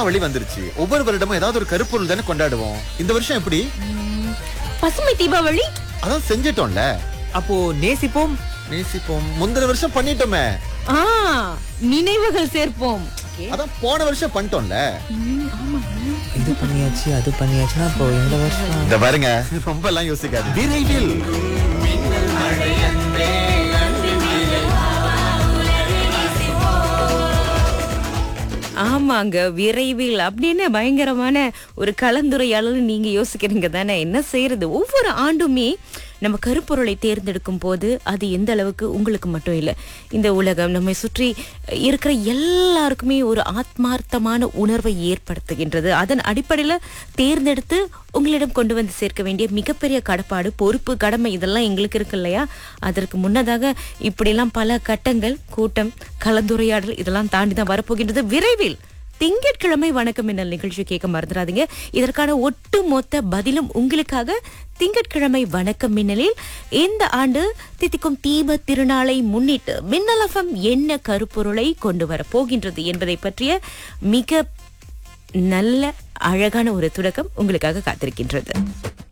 தீபாவளி வந்துருச்சு ஒவ்வொரு வருடமும் ஏதாவது ஒரு கருப்பொருள் தானே கொண்டாடுவோம் இந்த வருஷம் எப்படி பசுமை தீபாவளி அதான் செஞ்சிட்டோம்ல அப்போ நேசிப்போம் நேசிப்போம் முந்தின வருஷம் பண்ணிட்டோமே ஆ நினைவுகள் சேர்ப்போம் அதான் போன வருஷம் பண்ணிட்டோம்ல இது பண்ணியாச்சு அது பண்ணியாச்சுன்னா அப்போ இந்த வருஷம் இந்த பாருங்க ரொம்ப எல்லாம் யோசிக்காது விரைவில் ஆமாங்க விரைவில் அப்படின்னு பயங்கரமான ஒரு கலந்துரையாடல் நீங்க யோசிக்கிறீங்க தானே என்ன செய்யறது ஒவ்வொரு ஆண்டுமே நம்ம கருப்பொருளை தேர்ந்தெடுக்கும் போது அது எந்த அளவுக்கு உங்களுக்கு மட்டும் இல்லை இந்த உலகம் நம்மை சுற்றி இருக்கிற எல்லாருக்குமே ஒரு ஆத்மார்த்தமான உணர்வை ஏற்படுத்துகின்றது அதன் அடிப்படையில் தேர்ந்தெடுத்து உங்களிடம் கொண்டு வந்து சேர்க்க வேண்டிய மிகப்பெரிய கடப்பாடு பொறுப்பு கடமை இதெல்லாம் எங்களுக்கு இருக்கு இல்லையா அதற்கு முன்னதாக இப்படிலாம் பல கட்டங்கள் கூட்டம் கலந்துரையாடல் இதெல்லாம் தாண்டி தான் வரப்போகின்றது விரைவில் திங்கட்கிழமை வணக்கம் என்ன நிகழ்ச்சி கேட்க மறந்துடாதீங்க இதற்கான ஒட்டுமொத்த பதிலும் உங்களுக்காக திங்கட்கிழமை வணக்கம் மின்னலில் இந்த ஆண்டு தித்திக்கும் தீப திருநாளை முன்னிட்டு மின்னல் எஃப்எம் என்ன கருப்பொருளை கொண்டு வர போகின்றது என்பதை பற்றிய மிக நல்ல அழகான ஒரு தொடக்கம் உங்களுக்காக காத்திருக்கின்றது